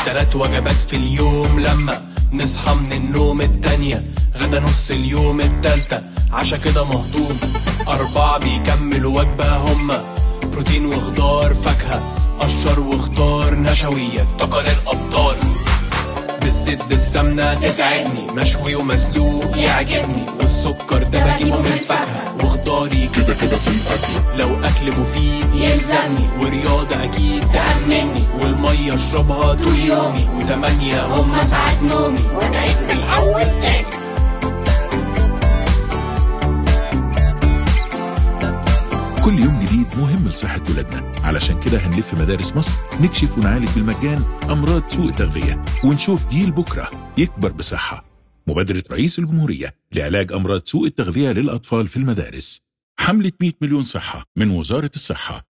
تلات وجبات في اليوم لما نصحى من النوم التانية غدا نص اليوم التالتة عشا كده مهضوم أربعة بيكملوا وجبة هما بروتين وخضار فاكهة قشر وخضار نشويات طاقة للأبطال بالزيت بالسمنة تتعبني مشوي ومسلوق يعجبني والسكر ده بجيبه من الفاكهة وخضاري كده كده في الأكل لو أكل مفيد يلزمني ورياضة أكيد تأمني والمية أشربها طول يومي وتمانية هما ساعات نومي ونعيد من الأول تاني كل يوم جديد مهم لصحة ولادنا علشان كده هنلف مدارس مصر نكشف ونعالج بالمجان أمراض سوء التغذية ونشوف جيل بكرة يكبر بصحة مبادرة رئيس الجمهورية لعلاج أمراض سوء التغذية للأطفال في المدارس حملة 100 مليون صحة من وزارة الصحة